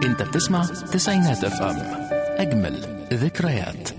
انت بتسمع تسعينات اف ام اجمل ذكريات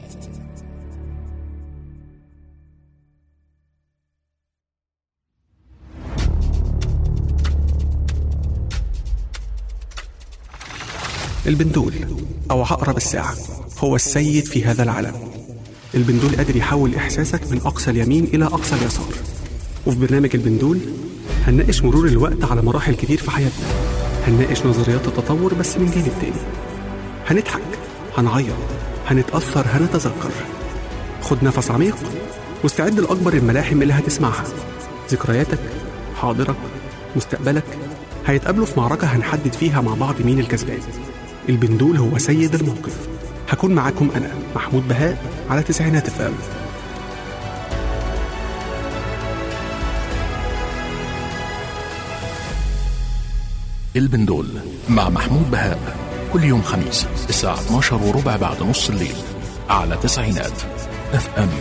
البندول أو عقرب الساعة هو السيد في هذا العالم البندول قادر يحول إحساسك من أقصى اليمين إلى أقصى اليسار وفي برنامج البندول هنناقش مرور الوقت على مراحل كتير في حياتنا هنناقش نظريات التطور بس من جانب تاني هنضحك هنعيط هنتأثر هنتذكر خد نفس عميق واستعد لأكبر الملاحم اللي هتسمعها ذكرياتك حاضرك مستقبلك هيتقابلوا في معركة هنحدد فيها مع بعض مين الكسبان البندول هو سيد الموقف هكون معاكم أنا محمود بهاء على تسعينات فام البندول مع محمود بهاء كل يوم خميس الساعة 12 وربع بعد نص الليل على تسعينات اف ام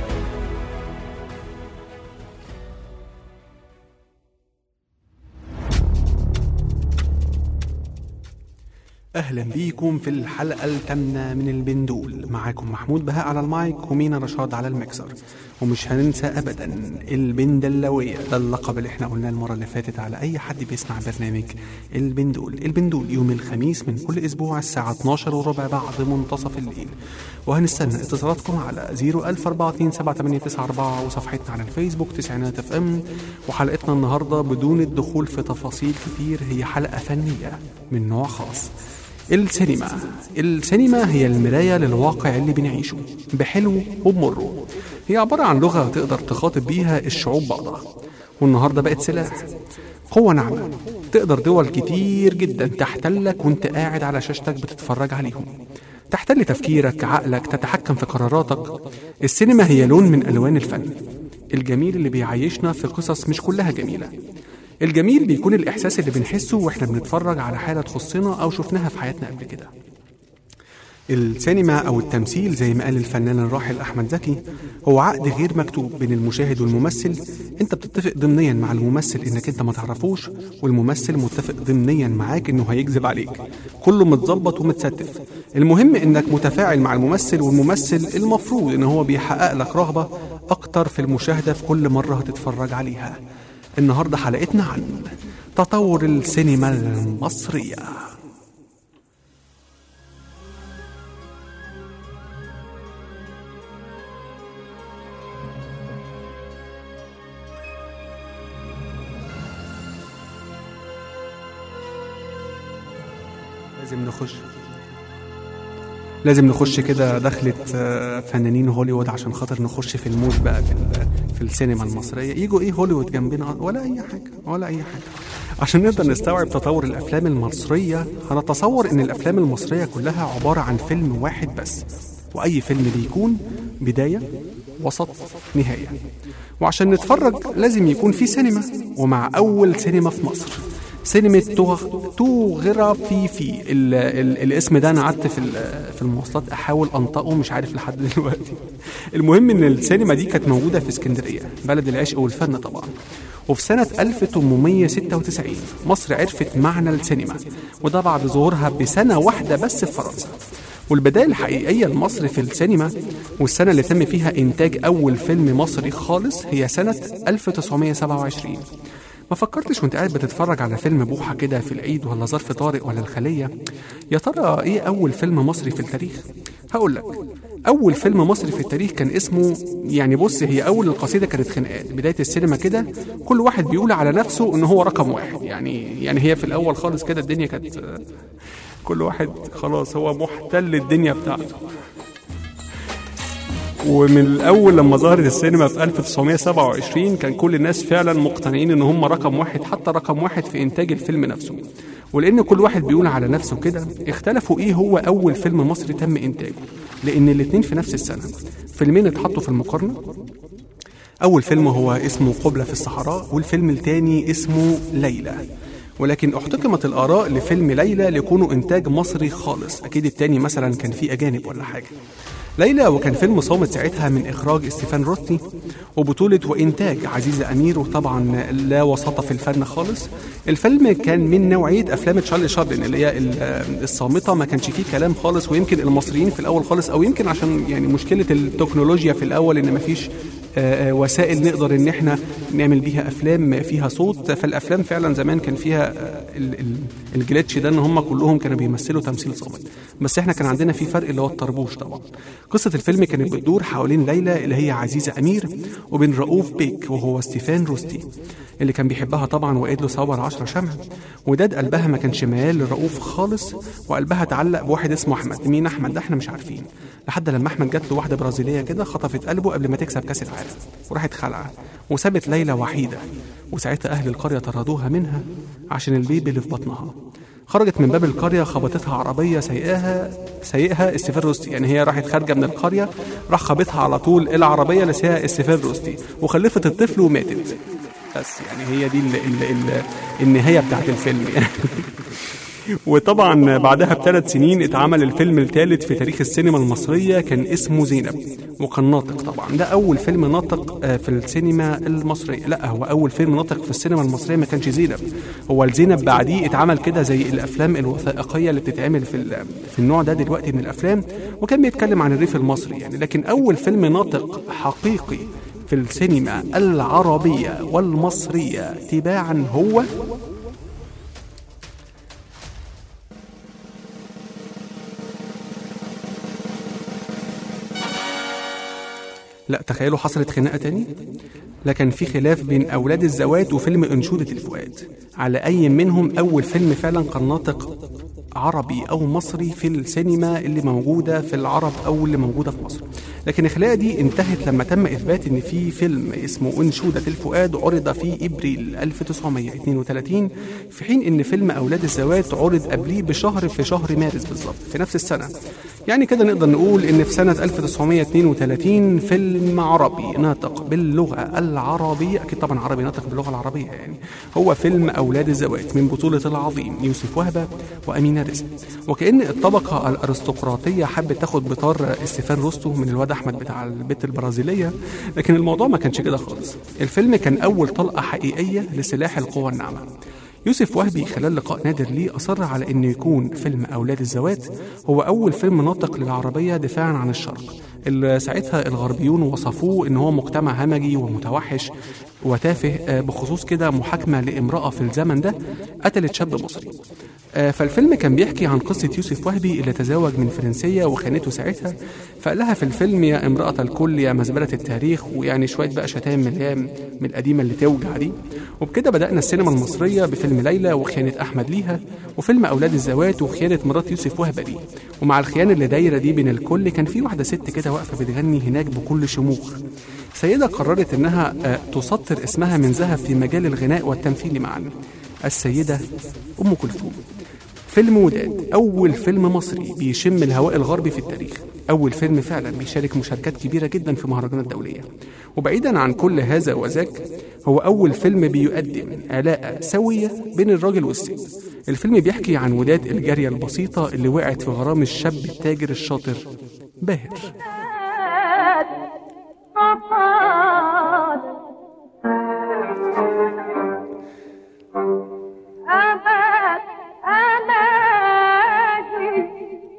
أهلا بيكم في الحلقة الثامنة من البندول معاكم محمود بهاء على المايك ومينا رشاد على المكسر ومش هننسى أبدا البندلوية ده اللقب اللي احنا قلناه المرة اللي فاتت على أي حد بيسمع برنامج البندول البندول يوم الخميس من كل أسبوع الساعة 12 وربع بعد منتصف الليل وهنستنى اتصالاتكم على 014278994 وصفحتنا على الفيسبوك تسعينات اف ام وحلقتنا النهاردة بدون الدخول في تفاصيل كتير هي حلقة فنية من نوع خاص السينما السينما هي المراية للواقع اللي بنعيشه بحلو وبمره هي عبارة عن لغة تقدر تخاطب بيها الشعوب بعضها والنهاردة بقت سلاح قوة ناعمة تقدر دول كتير جدا تحتلك وانت قاعد على شاشتك بتتفرج عليهم تحتل تفكيرك عقلك تتحكم في قراراتك السينما هي لون من ألوان الفن الجميل اللي بيعيشنا في قصص مش كلها جميلة الجميل بيكون الإحساس اللي بنحسه وإحنا بنتفرج على حالة تخصنا أو شفناها في حياتنا قبل كده السينما أو التمثيل زي ما قال الفنان الراحل أحمد زكي هو عقد غير مكتوب بين المشاهد والممثل أنت بتتفق ضمنيا مع الممثل إنك أنت ما تعرفوش والممثل متفق ضمنيا معاك إنه هيكذب عليك كله متظبط ومتستف المهم إنك متفاعل مع الممثل والممثل المفروض إن هو بيحقق لك رغبة أكتر في المشاهدة في كل مرة هتتفرج عليها النهاردة حلقتنا عن تطور السينما المصرية لازم نخش لازم نخش كده دخلة آه، فنانين هوليوود عشان خاطر نخش في المود بقى في, ال- في السينما المصرية يجوا ايه هوليوود جنبنا ولا اي حاجة ولا اي حاجة عشان نقدر نستوعب تطور الافلام المصرية هنتصور ان الافلام المصرية كلها عبارة عن فيلم واحد بس واي فيلم بيكون بداية وسط نهاية وعشان نتفرج لازم يكون في سينما ومع اول سينما في مصر سينما توغ... توغرا في في ال... ال... الاسم ده انا قعدت في ال- في المواصلات احاول انطقه مش عارف لحد دلوقتي المهم ان السينما دي كانت موجوده في اسكندريه بلد العشق والفن طبعا وفي سنة 1896 مصر عرفت معنى السينما وده بعد ظهورها بسنة واحدة بس في فرنسا والبداية الحقيقية لمصر في السينما والسنة اللي تم فيها إنتاج أول فيلم مصري خالص هي سنة 1927 ما فكرتش وانت قاعد بتتفرج على فيلم بوحة كده في العيد ولا ظرف طارق ولا الخلية يا ترى ايه أول فيلم مصري في التاريخ؟ هقول لك أول فيلم مصري في التاريخ كان اسمه يعني بص هي أول القصيدة كانت خناقات بداية السينما كده كل واحد بيقول على نفسه إن هو رقم واحد يعني يعني هي في الأول خالص كده الدنيا كانت آه، كل واحد خلاص هو محتل الدنيا بتاعته ومن الاول لما ظهرت السينما في 1927 كان كل الناس فعلا مقتنعين ان هم رقم واحد حتى رقم واحد في انتاج الفيلم نفسه ولان كل واحد بيقول على نفسه كده اختلفوا ايه هو اول فيلم مصري تم انتاجه لان الاتنين في نفس السنه فيلمين اتحطوا في المقارنه أول فيلم هو اسمه قبلة في الصحراء والفيلم الثاني اسمه ليلى ولكن احتكمت الآراء لفيلم ليلى لكونه إنتاج مصري خالص أكيد التاني مثلا كان فيه أجانب ولا حاجة ليلى وكان فيلم صامت ساعتها من إخراج ستيفان روثني وبطولة وإنتاج عزيزة أمير وطبعا لا وسط في الفن خالص الفيلم كان من نوعية أفلام تشارلي شابلن اللي هي ال- الصامتة ما كانش فيه كلام خالص ويمكن المصريين في الأول خالص أو يمكن عشان يعني مشكلة التكنولوجيا في الأول إن مفيش آه، آه، وسائل نقدر ان احنا نعمل بيها افلام فيها صوت فالافلام فعلا زمان كان فيها آه، ال- ال- الجليتش ده ان هم كلهم كانوا بيمثلوا تمثيل صامت بس احنا كان عندنا في فرق اللي هو الطربوش طبعا قصه الفيلم كانت بتدور حوالين ليلى اللي هي عزيزه امير وبين رؤوف بيك وهو ستيفان روستي اللي كان بيحبها طبعا وقاد له صور عشرة شمع وداد قلبها ما كانش ميال لرؤوف خالص وقلبها اتعلق بواحد اسمه احمد مين احمد ده احنا مش عارفين لحد لما احمد جات له واحده برازيليه كده خطفت قلبه قبل ما تكسب كاس العالم وراحت خلعه وسابت ليلى وحيده وساعتها اهل القريه طردوها منها عشان البيبي اللي في بطنها خرجت من باب القريه خبطتها عربيه سايقاها سايقها استيفان روستي يعني هي راحت خارجه من القريه راح خبطها على طول العربيه اللي سايقها استيفان روستي وخلفت الطفل وماتت بس يعني هي دي ال ال ال النهايه بتاعت الفيلم يعني وطبعا بعدها بثلاث سنين اتعمل الفيلم الثالث في تاريخ السينما المصرية كان اسمه زينب وكان ناطق طبعا ده أول فيلم ناطق آه، في السينما المصرية لا هو أول فيلم ناطق في السينما المصرية ما كانش زينب هو الزينب بعديه اتعمل كده زي الأفلام الوثائقية اللي بتتعمل في ال- في النوع ده دلوقتي من الأفلام وكان بيتكلم عن الريف المصري يعني لكن أول فيلم ناطق حقيقي في السينما العربية والمصرية تباعا هو لا تخيلوا حصلت خناقة تاني لكن في خلاف بين أولاد الزوات وفيلم أنشودة الفؤاد على أي منهم أول فيلم فعلا كان ناطق عربي أو مصري في السينما اللي موجودة في العرب أو اللي موجودة في مصر لكن الخناقة دي انتهت لما تم إثبات إن في فيلم اسمه أنشودة الفؤاد عرض في إبريل 1932 في حين إن فيلم أولاد الزوات عرض قبليه بشهر في شهر مارس بالظبط في نفس السنة يعني كده نقدر نقول إن في سنة 1932 فيلم عربي ناطق باللغة العربية أكيد طبعا عربي ناطق باللغة العربية يعني هو فيلم أولاد الزوات من بطولة العظيم يوسف وهبة وأمينة رزق وكأن الطبقة الأرستقراطية حبت تاخد بطار استيفان روستو من الواد أحمد بتاع البت البرازيلية لكن الموضوع ما كانش كده خالص الفيلم كان أول طلقة حقيقية لسلاح القوى الناعمة يوسف وهبي خلال لقاء نادر ليه أصر على أنه يكون فيلم أولاد الزوات هو أول فيلم ناطق للعربية دفاعا عن الشرق اللي ساعتها الغربيون وصفوه ان هو مجتمع همجي ومتوحش وتافه آه، بخصوص كده محاكمه لامراه في الزمن ده قتلت شاب مصري آه، فالفيلم كان بيحكي عن قصه يوسف وهبي اللي تزوج من فرنسيه وخانته ساعتها فقال لها في الفيلم يا امراه الكل يا مزبله التاريخ ويعني شويه بقى شتائم من اللي هي من القديمه اللي توجع دي وبكده بدانا السينما المصريه بفيلم ليلى وخيانه احمد ليها وفيلم اولاد الزوات وخيانه مرات يوسف وهبه دي ومع الخيانه اللي دايره دي بين الكل كان في واحده ست كده واقفه بتغني هناك بكل شموخ سيدة قررت إنها آه، تسطر اسمها من ذهب في مجال الغناء والتمثيل معا السيدة أم كلثوم فيلم وداد أول فيلم مصري بيشم الهواء الغربي في التاريخ أول فيلم فعلا بيشارك مشاركات كبيرة جدا في مهرجانات دولية وبعيدا عن كل هذا وذاك هو أول فيلم بيقدم علاقة سوية بين الراجل والست الفيلم بيحكي عن وداد الجارية البسيطة اللي وقعت في غرام الشاب التاجر الشاطر باهر أبد ألاقي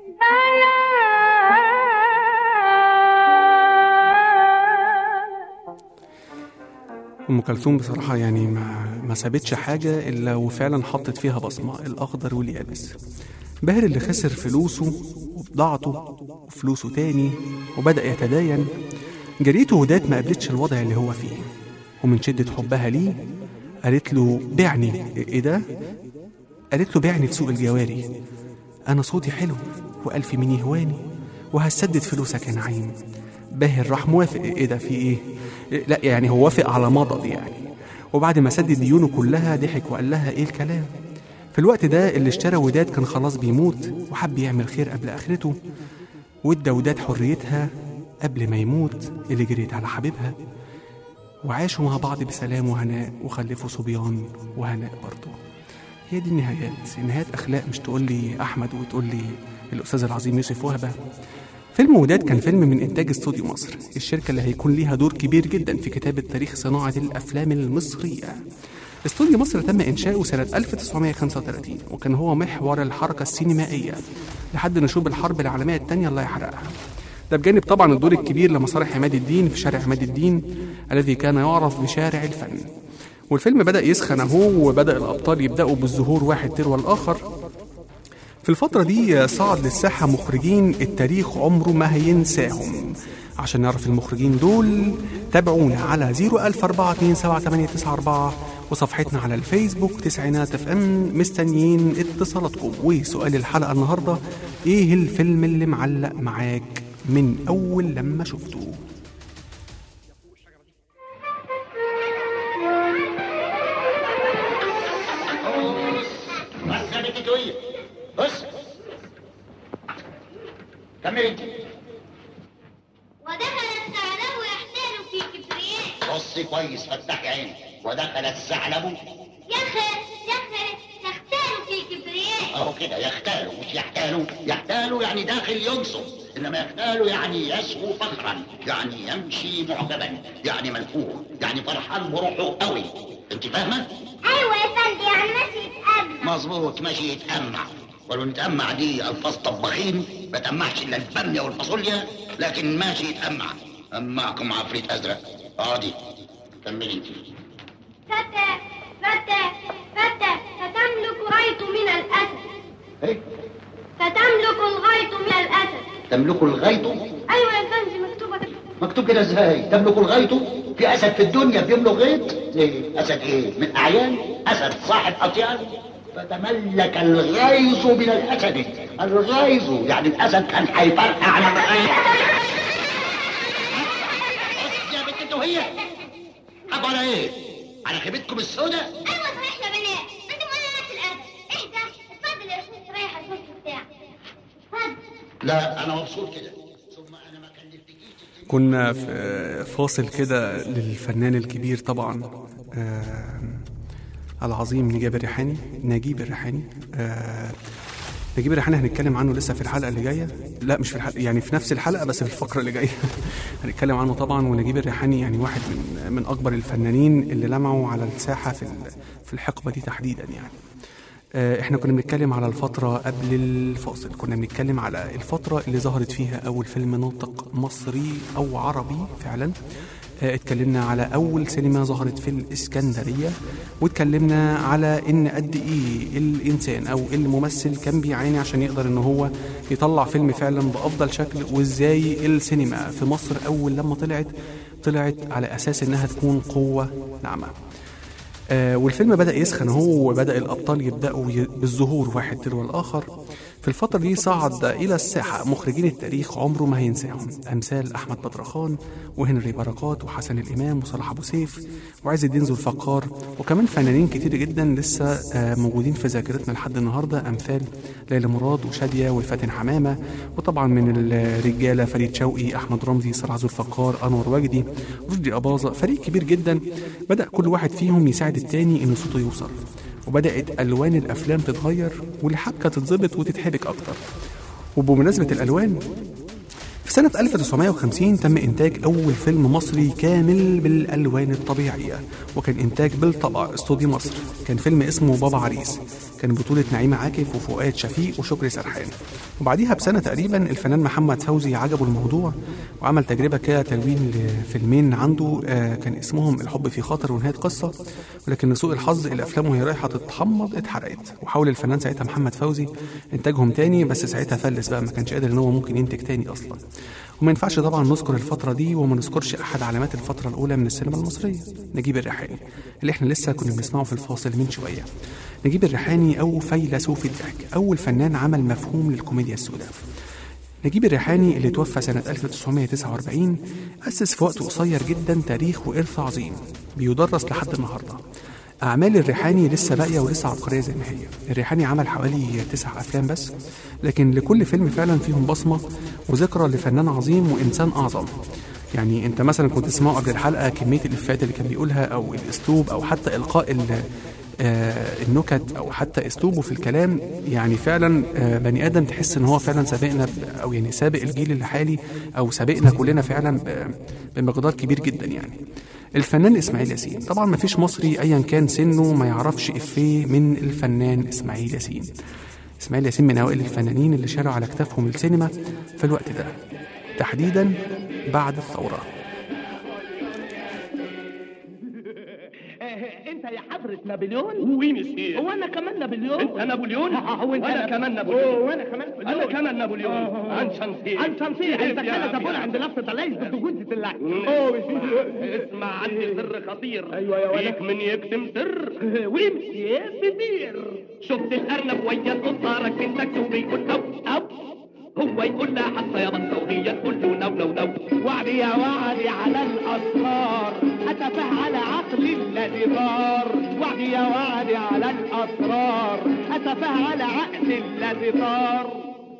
ليالي ام كلثوم بصراحه يعني ما ما سابتش حاجه الا وفعلا حطت فيها بصمه الاخضر واليابس باهر اللي خسر فلوسه وبضاعته وفلوسه تاني وبدا يتداين جريته وداد ما قبلتش الوضع اللي هو فيه ومن شده حبها ليه قالت له بعني ايه ده قالت له بعني في سوق الجواري انا صوتي حلو والف مين يهواني وهسدد فلوسك يا نعيم باهر راح موافق ايه ده في ايه إيه، لا يعني هو وافق على مضض يعني وبعد ما سدد ديونه كلها ضحك وقال لها ايه الكلام في الوقت ده اللي اشترى وداد كان خلاص بيموت وحب يعمل خير قبل اخرته وادى وداد حريتها قبل ما يموت اللي جريت على حبيبها وعاشوا مع بعض بسلام وهناء وخلفوا صبيان وهناء برضه هي دي النهايات نهايات اخلاق مش تقول لي احمد وتقول لي الاستاذ العظيم يوسف وهبه فيلم وداد كان فيلم من إنتاج استوديو مصر الشركة اللي هيكون ليها دور كبير جدا في كتابة تاريخ صناعة الأفلام المصرية استوديو مصر تم إنشاؤه سنة 1935 وكان هو محور الحركة السينمائية لحد نشوب الحرب العالمية الثانية الله يحرقها ده بجانب طبعا الدور الكبير لمسارح عماد الدين في شارع عماد الدين الذي كان يعرف بشارع الفن والفيلم بدأ يسخن أهو وبدأ الأبطال يبدأوا بالظهور واحد تلو الآخر في الفترة دي صعد للساحة مخرجين التاريخ عمره ما هينساهم عشان نعرف المخرجين دول تابعونا على 004278994 وصفحتنا على الفيسبوك تسعينات اف ام مستنيين اتصالاتكم وسؤال الحلقة النهاردة ايه الفيلم اللي معلق معاك من أول لما شفته بص يا بنت تويه بص كمل انت ودخل الثعلب يحتال في كبرياء بص كويس فتحي عينك ودخل الثعلب يخل يخل تختال في كبرياء اهو كده يختال مش يحتال يحتال يعني داخل ينصب انما يختال يعني يسهو فخرا يعني يمشي معجبا يعني منفوخ يعني فرحان بروحه قوي انت فاهمه؟ ايوه يا فندم يعني ماشي يتقابل مظبوط ماشي يتأمع ولو نتأمع دي ألفاظ طباخين ما تأمعش إلا البامية والفاصوليا لكن ماشي يتأمع أمعكم عفريت أزرق اقعدي كملي انت فتى فتى فتى فتملك غيط من الاسد إيه؟ فتملك الغيط من الاسد تملك الغيط ايوه يا فندم مكتوبه كده. مكتوب كده ازاي تملك الغيط في اسد في الدنيا بيملك غيط ايه اسد ايه من اعيان اسد صاحب اطيان فتملك الغيظ من الاسد الغيظ يعني الاسد كان هيفرقع على الغيظ بص يا بنت انت وهي حب على ايه على خيبتكم السوداء ايوه صحيح يا بنات انت مولى نفس الادب اهدى اتفضل يا استاذ رايح الفصل بتاعك اتفضل لا انا مبسوط كده ثم انا ما كلفتكيش كنا في فاصل كده للفنان الكبير طبعا آه العظيم نجيب الريحاني نجيب الريحاني آه نجيب الريحاني هنتكلم عنه لسه في الحلقه اللي جايه لا مش في الحلقه يعني في نفس الحلقه بس في الفقره اللي جايه هنتكلم عنه طبعا ونجيب الريحاني يعني واحد من من اكبر الفنانين اللي لمعوا على الساحه في ال- في الحقبه دي تحديدا يعني آه، احنا كنا بنتكلم على الفترة قبل الفاصل كنا بنتكلم على الفترة اللي ظهرت فيها أول فيلم ناطق مصري أو عربي فعلا آه، اتكلمنا على أول سينما ظهرت في الإسكندرية واتكلمنا على إن قد إيه الإنسان أو الممثل كان بيعاني عشان يقدر إن هو يطلع فيلم فعلا بأفضل شكل وإزاي السينما في مصر أول لما طلعت طلعت على أساس إنها تكون قوة ناعمة آه والفيلم بدأ يسخن هو وبدأ الأبطال يبدأوا ي- بالظهور واحد تلو الآخر في الفترة دي صعد إلى الساحة مخرجين التاريخ عمره ما هينساهم أمثال أحمد بدرخان وهنري بركات وحسن الإمام وصلاح أبو سيف وعز الدين ذو الفقار وكمان فنانين كتير جدا لسه آه موجودين في ذاكرتنا لحد النهاردة أمثال ليلى مراد وشادية وفاتن حمامة وطبعا من الرجالة فريد شوقي أحمد رمزي صلاح ذو الفقار أنور وجدي رشدي أباظة فريق كبير جدا بدأ كل واحد فيهم يساعد التاني إن صوته يوصل وبدأت ألوان الأفلام تتغير والحبكة تتظبط وتتحرك أكتر وبمناسبة الألوان في سنة 1950 تم إنتاج أول فيلم مصري كامل بالألوان الطبيعية وكان إنتاج بالطبع استوديو مصر كان فيلم اسمه بابا عريس كان بطولة نعيمة عاكف وفؤاد شفيق وشكري سرحان وبعديها بسنة تقريبا الفنان محمد فوزي عجبه الموضوع وعمل تجربة كده تلوين لفيلمين عنده آه، كان اسمهم الحب في خاطر ونهاية قصة ولكن لسوء الحظ الأفلام وهي رايحة تتحمض اتحرقت وحاول الفنان ساعتها محمد فوزي إنتاجهم تاني بس ساعتها فلس بقى ما كانش قادر إن هو ممكن ينتج تاني أصلا وما ينفعش طبعا نذكر الفترة دي وما نذكرش أحد علامات الفترة الأولى من السينما المصرية نجيب الريحاني اللي احنا لسه كنا بنسمعه في الفاصل من شوية نجيب الريحاني أو فيلسوف الضحك أول فنان عمل مفهوم للكوميديا السوداء نجيب الريحاني اللي توفى سنة 1949 أسس في وقت قصير جدا تاريخ وإرث عظيم بيدرس لحد النهاردة أعمال الريحاني لسه باقية ولسه عبقرية زي ما هي الريحاني عمل حوالي تسع أفلام بس لكن لكل فيلم فعلا فيهم بصمة وذكرى لفنان عظيم وإنسان أعظم يعني انت مثلا كنت تسمعه قبل الحلقه كميه الافيهات اللي كان بيقولها او الاسلوب او حتى القاء ال- آه، النكت او حتى اسلوبه في الكلام يعني فعلا آه، بني ادم تحس ان هو فعلا سابقنا ب- او يعني سابق الجيل الحالي او سابقنا كلنا فعلا ب- بمقدار كبير جدا يعني الفنان اسماعيل ياسين طبعا ما فيش مصري ايا كان سنه ما يعرفش افيه من الفنان اسماعيل ياسين اسماعيل ياسين من اوائل الفنانين اللي شالوا على كتافهم السينما في الوقت ده تحديدا بعد الثوره انت يا حضرة نابليون وي مسير وانا كمان نابليون انت نابليون وانا كمان نابليون وانا كمان انا كمان نابليون عن شمسية عن شمسية انت كده زبون عند لفظة ليس بجوزة اللحم اسمع عندي سر خطير ايوه يا ولد من يكتم سر وي مسير بدير شفت الارنب ويا القطة راكبين تاكسي وبيقول او او هو يقول لها حتى يا بطة وهي تقول له نو نو نو وعدي يا وعدي على الأسرار أتفه على عقلي الذي طار وعدي يا وعدي على الأسرار أتفه على عقلي الذي طار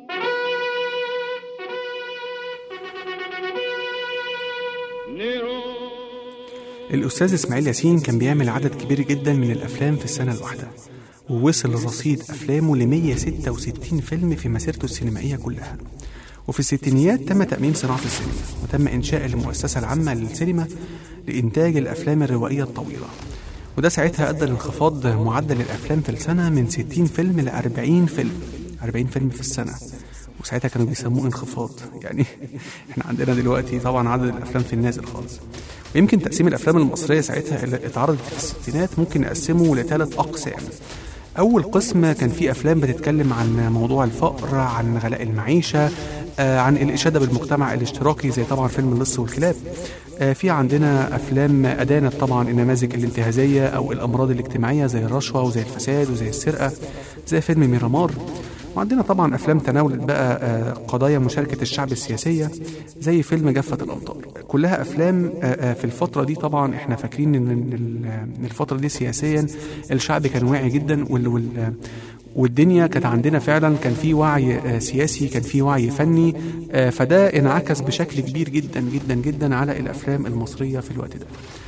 الأستاذ إسماعيل ياسين كان بيعمل عدد كبير جدا من الأفلام في السنة الواحدة ووصل رصيد أفلامه ل 166 فيلم في مسيرته السينمائية كلها وفي الستينيات تم تأميم صناعة السينما وتم إنشاء المؤسسة العامة للسينما لإنتاج الأفلام الروائية الطويلة وده ساعتها أدى لانخفاض معدل الأفلام في السنة من 60 فيلم ل 40 فيلم 40 فيلم في السنة وساعتها كانوا بيسموه انخفاض يعني احنا عندنا دلوقتي طبعا عدد الافلام في النازل خالص ويمكن تقسيم الافلام المصريه ساعتها اللي اتعرضت في الستينات ممكن نقسمه لثلاث اقسام اول قسم كان فيه افلام بتتكلم عن موضوع الفقر عن غلاء المعيشه آه، عن الاشاده بالمجتمع الاشتراكي زي طبعا فيلم اللص والكلاب آه، في عندنا افلام ادانت طبعا النماذج الانتهازيه او الامراض الاجتماعيه زي الرشوه وزي الفساد وزي السرقه زي فيلم ميرامار وعندنا طبعا افلام تناولت بقى آه، قضايا مشاركه الشعب السياسيه زي فيلم جافه الامطار كلها افلام آه، آه، في الفتره دي طبعا احنا فاكرين ان إن ال- إن الفتره دي سياسيا الشعب كان واعي جدا وال وال والدنيا كانت عندنا فعلا كان في وعي آه، سياسي كان في وعي فني آه، فده انعكس بشكل كبير جدا جدا جدا على الافلام المصريه في الوقت ده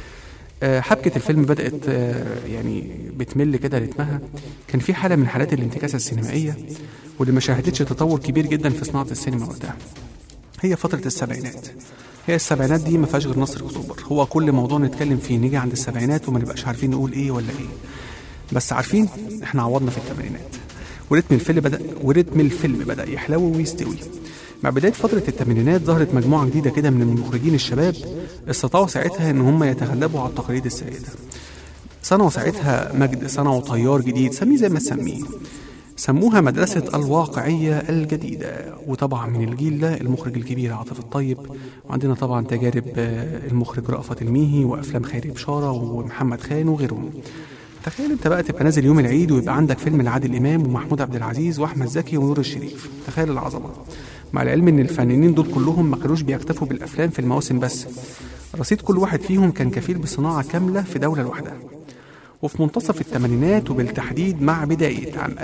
آه، حبكة الفيلم بدأت آه، يعني بتمل كده رتمها كان في حالة من حالات الانتكاسة السينمائية واللي ما شهدتش تطور كبير جدا في صناعة السينما وقتها هي فترة السبعينات هي السبعينات دي ما فيهاش غير نصر أكتوبر هو كل موضوع نتكلم فيه نيجي عند السبعينات وما نبقاش عارفين نقول إيه ولا إيه بس عارفين إحنا عوضنا في الثمانينات ورتم الفيلم بدأ ورتم الفيلم بدأ يحلو ويستوي مع بداية فترة الثمانينات ظهرت مجموعة جديدة كده من المخرجين الشباب استطاعوا ساعتها إن هم يتغلبوا على التقاليد السائدة صنعوا ساعتها مجد صنعوا طيار جديد سميه زي ما تسميه سموها مدرسة الواقعية الجديدة وطبعا من الجيل ده المخرج الكبير عاطف الطيب وعندنا طبعا تجارب آه، المخرج رأفت الميهي وأفلام خيري بشارة ومحمد خان وغيرهم تخيل انت بقى تبقى نازل يوم العيد ويبقى عندك فيلم لعادل امام ومحمود عبد العزيز واحمد زكي ونور الشريف تخيل العظمه مع العلم ان الفنانين دول كلهم ما كانوش بيكتفوا بالافلام في المواسم بس رصيد كل واحد فيهم كان كفيل بصناعه كامله في دوله لوحدها وفي منتصف الثمانينات وبالتحديد مع بداية عام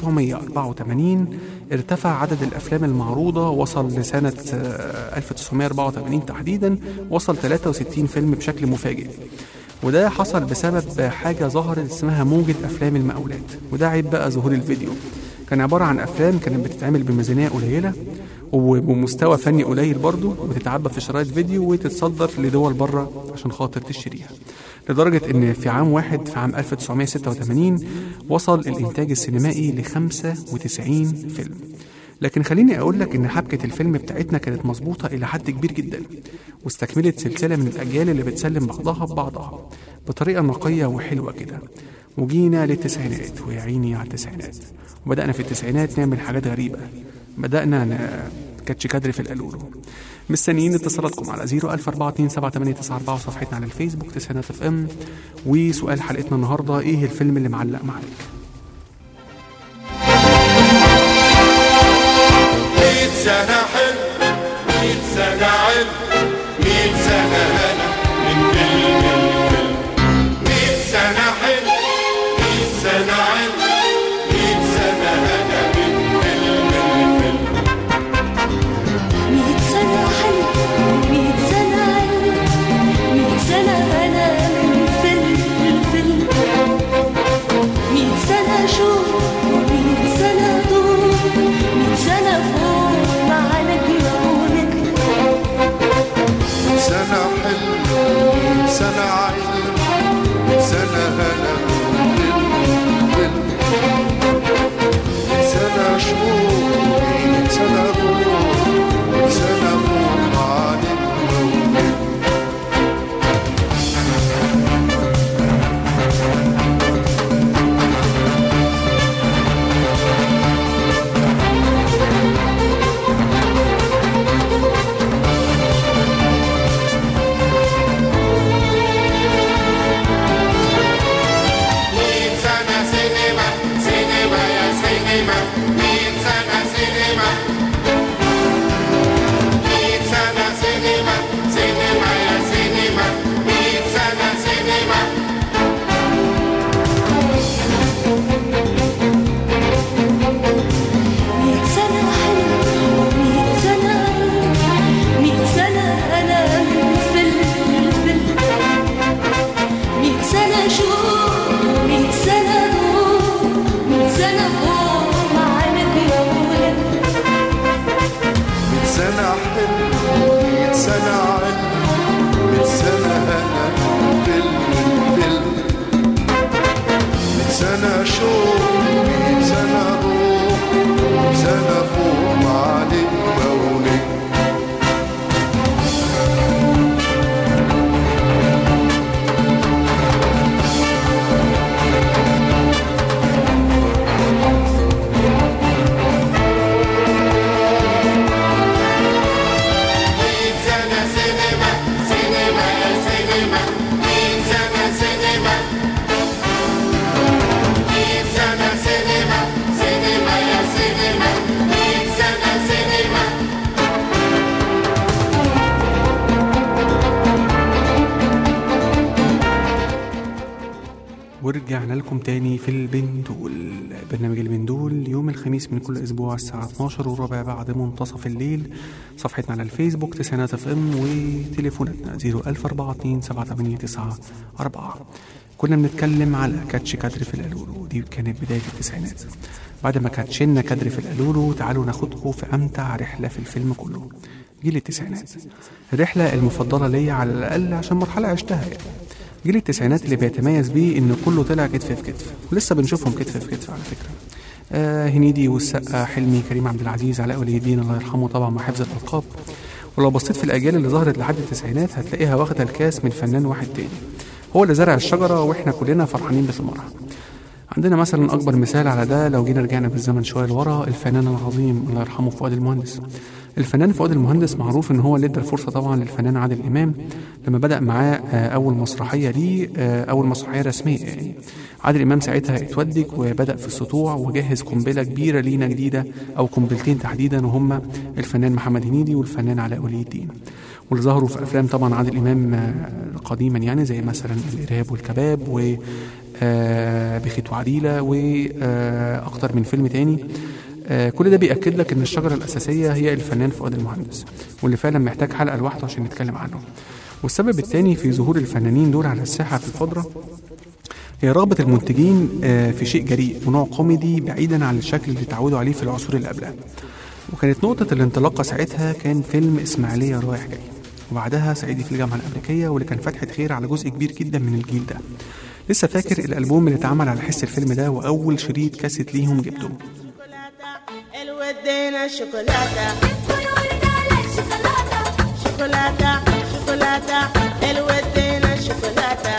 1984 ارتفع عدد الأفلام المعروضة وصل لسنة آه، 1984 تحديدا وصل 63 فيلم بشكل مفاجئ وده حصل بسبب حاجة ظهرت اسمها موجة أفلام المقاولات وده عيب بقى ظهور الفيديو كان عبارة عن أفلام كانت بتتعمل بميزانية قليلة وبمستوى فني قليل برضه وتتعبى في شرايط فيديو وتتصدر لدول بره عشان خاطر تشتريها لدرجة إن في عام واحد في عام 1986 وصل الإنتاج السينمائي ل 95 فيلم لكن خليني أقول لك إن حبكة الفيلم بتاعتنا كانت مظبوطة إلى حد كبير جدا واستكملت سلسلة من الأجيال اللي بتسلم بعضها ببعضها بطريقة نقية وحلوة كده وجينا للتسعينات ويا عيني على التسعينات وبدأنا في التسعينات نعمل حاجات غريبة بدأنا ن- كاتش كادر في القالولو مستنيين اتصالاتكم على 014278994 وصفحتنا على الفيسبوك تسعينات اف ام وسؤال حلقتنا النهارده ايه الفيلم اللي معلق معاك مية سنة حلم مية سنة علم مية سنة هنا من فيلم الفيلم مية سنة حلم مية سنة علم مية سنة هنا من فيلم الفيلم مية سنة حلم مية سنة علم مية سنة أنا من فيلم الفيلم سنة شوق مية سنة روح سنة فوق معالي كونك مية سنة سينما سينما يا سينما مية سنة سينما مية سنة سينما سينما يا سينما مية سنة سينما ورجعنا لكم تاني في البندول برنامج البندول يوم الخميس من كل اسبوع الساعة 12 وربع بعد منتصف الليل صفحتنا على الفيسبوك تسعينات اف ام وتليفوناتنا 014278994 كنا بنتكلم على كاتش كادر في القالولو دي كانت بداية التسعينات بعد ما كاتشنا كادر في القالولو تعالوا ناخدكم في أمتع رحلة في الفيلم كله جيل التسعينات الرحلة المفضلة ليا على الأقل عشان مرحلة عشتها يعني جيل التسعينات اللي بيتميز بيه ان كله طلع كتف في كتف ولسه بنشوفهم كتف في كتف على فكره آه هنيدي والسقا حلمي كريم عبد العزيز علاء ولي الدين الله يرحمه طبعا مع حفظ الالقاب ولو بصيت في الاجيال اللي ظهرت لحد التسعينات هتلاقيها واخده الكاس من فنان واحد تاني هو اللي زرع الشجره واحنا كلنا فرحانين بثمارها عندنا مثلا اكبر مثال على ده لو جينا رجعنا بالزمن شويه لورا الفنان العظيم الله يرحمه فؤاد المهندس الفنان فؤاد المهندس معروف ان هو اللي ادى الفرصه طبعا للفنان عادل امام لما بدا معاه آه، اول مسرحيه ليه آه، اول مسرحيه رسميه يعني عادل امام ساعتها اتودك وبدا في السطوع وجهز قنبله كبيره لينا جديده او قنبلتين تحديدا وهما الفنان محمد هنيدي والفنان علاء ولي الدين واللي ظهروا في افلام طبعا عادل امام آه، قديما يعني زي مثلا الارهاب والكباب و آه، بخيت وعديله واكتر من فيلم تاني آه، كل ده بيأكد لك ان الشجره الاساسيه هي الفنان فؤاد المهندس واللي فعلا محتاج حلقه لوحده عشان نتكلم عنه والسبب الثاني في ظهور الفنانين دول على الساحه في الفتره هي رغبة المنتجين آه، في شيء جريء ونوع كوميدي بعيدا عن الشكل اللي اتعودوا عليه في العصور اللي قبلها وكانت نقطة الانطلاقة ساعتها كان فيلم إسماعيلية رايح جاي وبعدها صعيدي في الجامعة الأمريكية واللي كان فتحة خير على جزء كبير جدا من الجيل ده لسه فاكر الألبوم اللي اتعمل على حس الفيلم ده وأول شريط كاسيت ليهم جبته الودينا شوكولاتة شوكولاتة شوكولاتة الودينا شوكولاتة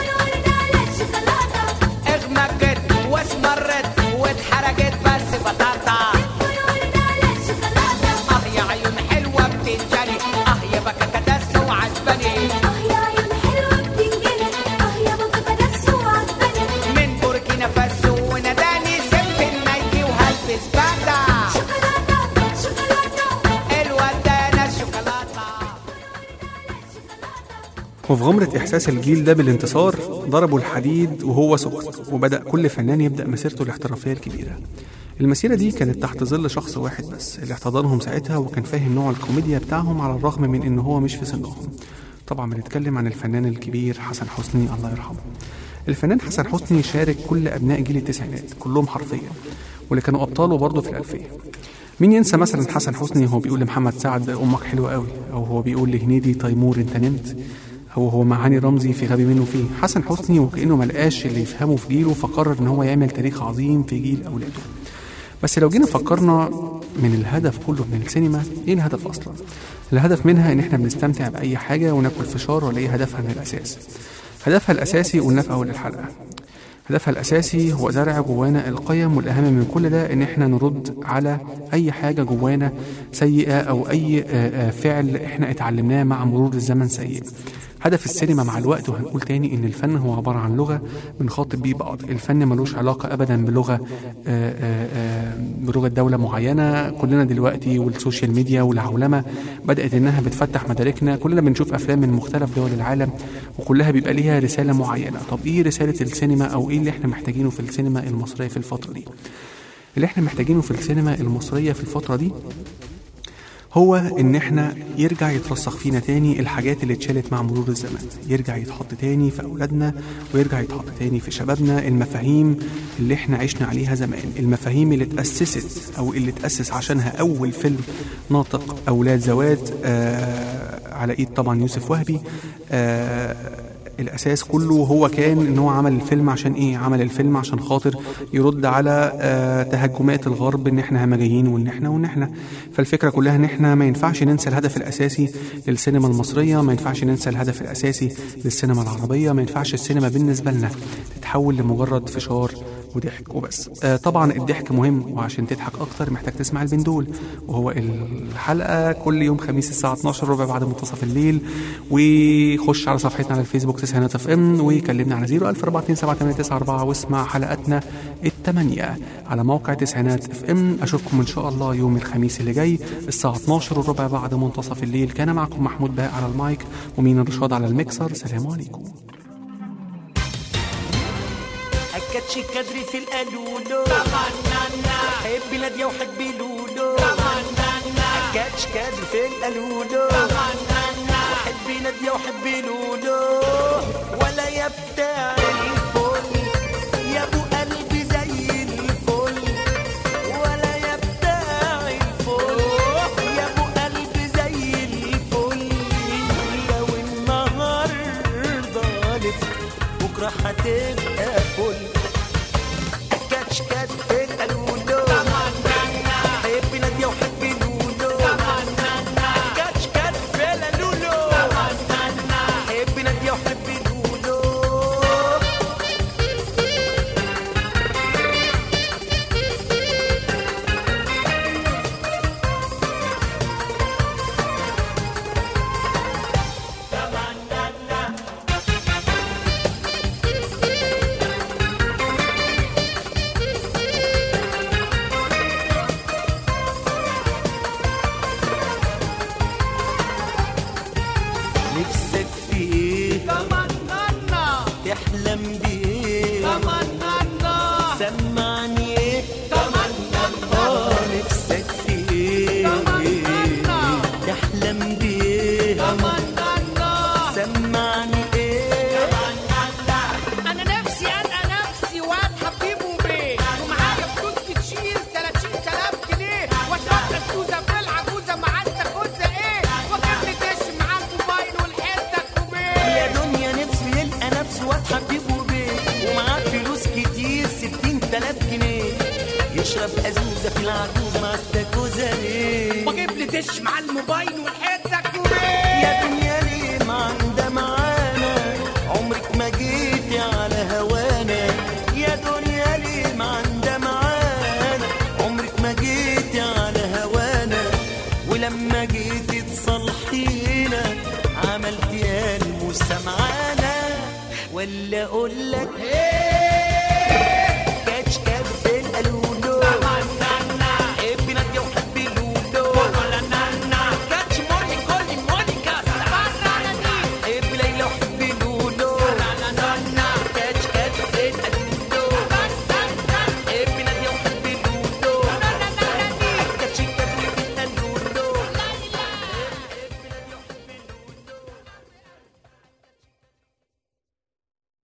اغمقت واسمرت واتحرقت بس بطاطا اه يا عيون حلوه بتنجلي اه يا بكا كدس وعجبني من بوركينا فاسو وناداني سيب النايكي وهلبس باتا الودانه شوكولاته وفي غمرة إحساس الجيل ده بالانتصار ضربوا الحديد وهو سكت وبدأ كل فنان يبدأ مسيرته الاحترافية الكبيرة المسيرة دي كانت تحت ظل شخص واحد بس اللي احتضنهم ساعتها وكان فاهم نوع الكوميديا بتاعهم على الرغم من إن هو مش في سنهم طبعا بنتكلم عن الفنان الكبير حسن حسني الله يرحمه الفنان حسن حسني شارك كل أبناء جيل التسعينات كلهم حرفيا واللي كانوا أبطاله برضه في الألفية مين ينسى مثلا حسن حسني وهو بيقول لمحمد سعد امك حلوه قوي او هو بيقول لهنيدي تيمور انت نمت او هو مع هاني رمزي في غبي منه فيه حسن حسني وكانه ملقاش اللي يفهمه في جيله فقرر ان هو يعمل تاريخ عظيم في جيل اولاده بس لو جينا فكرنا من الهدف كله من السينما ايه الهدف اصلا الهدف منها ان احنا بنستمتع باي حاجه وناكل فشار ولا ايه هدفها من الاساس هدفها الاساسي قلنا في اول الحلقه هدفها الأساسي هو زرع جوانا القيم والأهم من كل ده إن إحنا نرد على أي حاجة جوانا سيئة أو أي آه، آه، فعل إحنا اتعلمناه مع مرور الزمن سيء هدف السينما مع الوقت وهنقول تاني إن الفن هو عبارة عن لغة بنخاطب بيه بعض الفن ملوش علاقة أبدا بلغة آه، آه، آه، بلغة دولة معينة كلنا دلوقتي والسوشيال ميديا والعولمة بدأت إنها بتفتح مداركنا كلنا بنشوف أفلام من مختلف دول العالم وكلها بيبقى ليها رسالة معينة طب إيه رسالة السينما أو إيه اللي إحنا محتاجينه في السينما المصرية في الفترة دي اللي إحنا محتاجينه في السينما المصرية في الفترة دي هو ان احنا يرجع يترسخ فينا تاني الحاجات اللي اتشالت مع مرور الزمن يرجع يتحط تاني في اولادنا ويرجع يتحط تاني في شبابنا المفاهيم اللي احنا عشنا عليها زمان المفاهيم اللي اتأسست او اللي اتأسس عشانها اول فيلم ناطق اولاد زوات آه على ايد طبعا يوسف وهبي آه الاساس كله هو كان ان هو عمل الفيلم عشان ايه عمل الفيلم عشان خاطر يرد على آه تهجمات الغرب ان احنا همجيين وان احنا وان احنا فالفكره كلها ان احنا ما ينفعش ننسى الهدف الاساسي للسينما المصريه ما ينفعش ننسى الهدف الاساسي للسينما العربيه ما ينفعش السينما بالنسبه لنا تتحول لمجرد فشار وضحك وبس آه طبعا الضحك مهم وعشان تضحك اكتر محتاج تسمع البندول وهو الحلقه كل يوم خميس الساعه 12 ربع بعد منتصف الليل وخش على صفحتنا على الفيسبوك تسعينات اف ام وكلمنا على 014278994 واسمع حلقاتنا الثمانيه على موقع تسعينات اف ام اشوفكم ان شاء الله يوم الخميس اللي جاي الساعه 12 وربع بعد منتصف الليل كان معكم محمود بهاء على المايك ومين الرشاد على الميكسر سلام عليكم أكدش كدري في القالولو حبي نادية وحبي لولو أكدش كدري في القالولو وحبي نادية وحبي لولو ولا يا بتاع الفل يا ابو قلبي زي الفل ولا يا بتاع الفل يا ابو قلبي زي الفل لو النهارده لف بكره هتبقى فل كاتش كات في القالولو حبي نادية وحبي لولو كاتش كات في القالولو حبي نادية وحبي لولو نفسك في ايه تمنى تحلم بايه تمنى سمعني ايه تمنى اه نفسك في ايه تحلم بايه تمنى سمعني ايه انا نفسي انا نفسي واد حبيبه بيه ومعايا فلوس كتير 30000 جنيه واشرب السوزه في العجوزه مع التكوزه ايه واجيب لي دش مع الموبايل والحته كوبيه يا دنيا نفسه يلقى نفسه واد حبيبه بيه ومعاه فلوس كتير ستين تلاف جنيه يشرب أزوزة في العجوز مع استاكوزة ليه واجيب لي دش مع الموبايل والحته كوبيه يا دنيا ليه ما عندها معانا عمرك ما جيتي على هوانا يا دنيا ليه ما عندها معانا عمرك ما جيتي على هوانا ولما جيتي تصلحينا عملتي المستمعانا ولا اقول لك